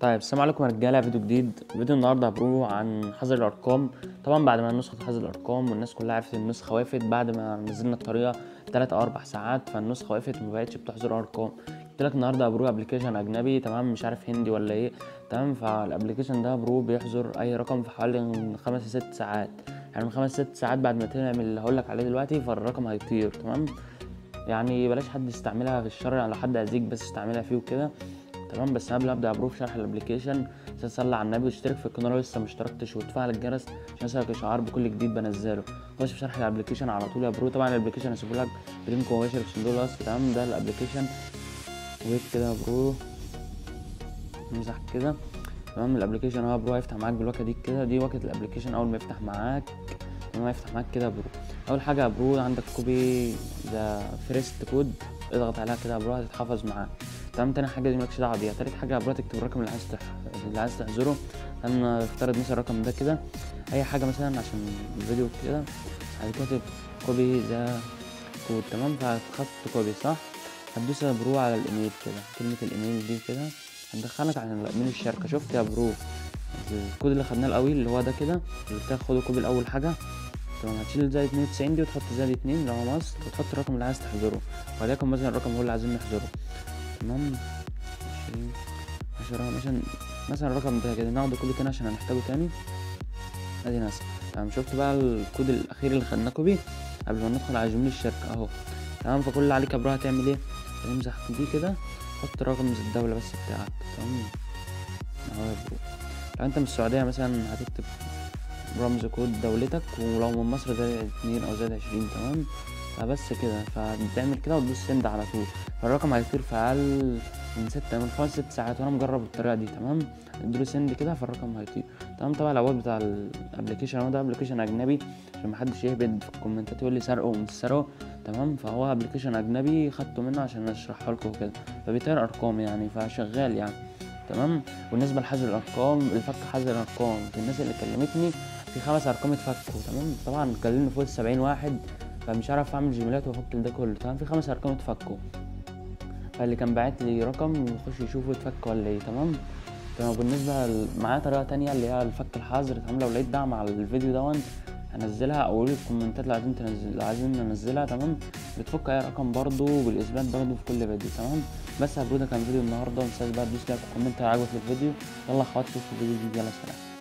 طيب السلام عليكم يا رجاله فيديو جديد فيديو النهارده برو عن حظر الارقام طبعا بعد ما نسخه حظر الارقام والناس كلها عرفت النسخه وقفت بعد ما نزلنا الطريقه 3 او 4 ساعات فالنسخه وقفت وما بقتش بتحظر ارقام قلت لك النهارده برو ابلكيشن اجنبي تمام مش عارف هندي ولا ايه تمام فالابلكيشن ده برو بيحظر اي رقم في حوالي من خمس لست ساعات يعني من خمس ست ساعات بعد ما تعمل اللي هقولك عليه دلوقتي فالرقم هيطير تمام يعني بلاش حد يستعملها في الشر يعني لو حد اذيك بس استعملها فيه وكده تمام بس قبل ما ابدا ابروف شرح الابلكيشن صلي على النبي واشترك في القناه لو لسه ما اشتركتش وتفعل الجرس عشان يوصلك اشعار بكل جديد بنزله خش في شرح الابلكيشن على طول يا برو طبعا الابلكيشن هسيبه لك بلينك مباشر في صندوق الوصف تمام ده الابلكيشن ويت كده يا برو نمسح كده تمام الابلكيشن اهو يا برو هيفتح معاك بالواجهه دي كده دي واجهه الابلكيشن اول ما يفتح معاك تمام هيفتح معاك كده يا برو اول حاجه يا برو عندك كوبي ذا فيرست كود اضغط عليها كده يا برو هتتحفظ معاك تمام تاني حاجه دي مالكش دعوه بيها تالت حاجه يا برو تكتب الرقم اللي عايز تح... اللي عايز تحذره انا افترض مثلا الرقم ده كده اي حاجه مثلا عشان الفيديو كده هتكتب كوبي ذا كود تمام فهتحط كوبي صح هتدوس يا برو على الايميل كده كلمه الايميل دي كده هتدخلك على ايميل الشركه شفت يا برو الكود اللي خدناه الاول اللي هو ده كده اللي بتاخده كوبي الاول حاجه تمام هتشيل زائد 92 دي وتحط زائد 2 اللي هو مصر وتحط الرقم اللي عايز تحذره وليكن مثلا الرقم هو اللي عايزين نحذره تمام عشرين عشرة مثلا مثلا الرقم ده كده ناخده كوبي تاني عشان هنحتاجه تاني ادي ناس تمام شفت بقى الكود الاخير اللي خدناه كوبي قبل ما ندخل على جميل الشركة اهو تمام فكل اللي عليك يا برو هتعمل ايه هتمسح دي كده حط رقم الدولة بس بتاعك تمام اهو يا برو لو انت من السعودية مثلا هتكتب رمز كود دولتك ولو من مصر زائد اتنين او زائد عشرين تمام فبس كده فبتعمل كده وتدوس سند على طول فالرقم هيطير في اقل من ستة من خمس ست ساعات وانا مجرب الطريقه دي تمام اديله سند كده فالرقم هيطير تمام طبعا الاول بتاع الابلكيشن هو ده ابلكيشن اجنبي عشان محدش يهبد في الكومنتات يقول لي سرقه ومش سرقه تمام فهو ابلكيشن اجنبي خدته منه عشان اشرحه لكم وكده فبيطير ارقام يعني فشغال يعني تمام بالنسبه لحذر الارقام الفك حذر الارقام في الناس اللي كلمتني في خمس ارقام اتفكوا تمام طبعا كلمني فوق السبعين واحد فمش عارف اعمل جيميلات واحط ده كله تمام في خمس ارقام اتفكوا فاللي كان باعت لي رقم يخش يشوفه اتفك ولا ايه تمام تمام بالنسبه ل... معايا طريقه تانية اللي هي الفك الحظر تمام لو لقيت دعم على الفيديو دون هنزلها او قولي في الكومنتات لو عايزين تنزل لو عايزين ننزلها تمام بتفك اي رقم برضو بالاثبات برضو في كل فيديو تمام بس يا برو ده كان فيديو النهارده متنساش بقى تدوس لايك وكومنت لو عجبك الفيديو يلا يا اخواتي في الفيديو الجديد يلا سلام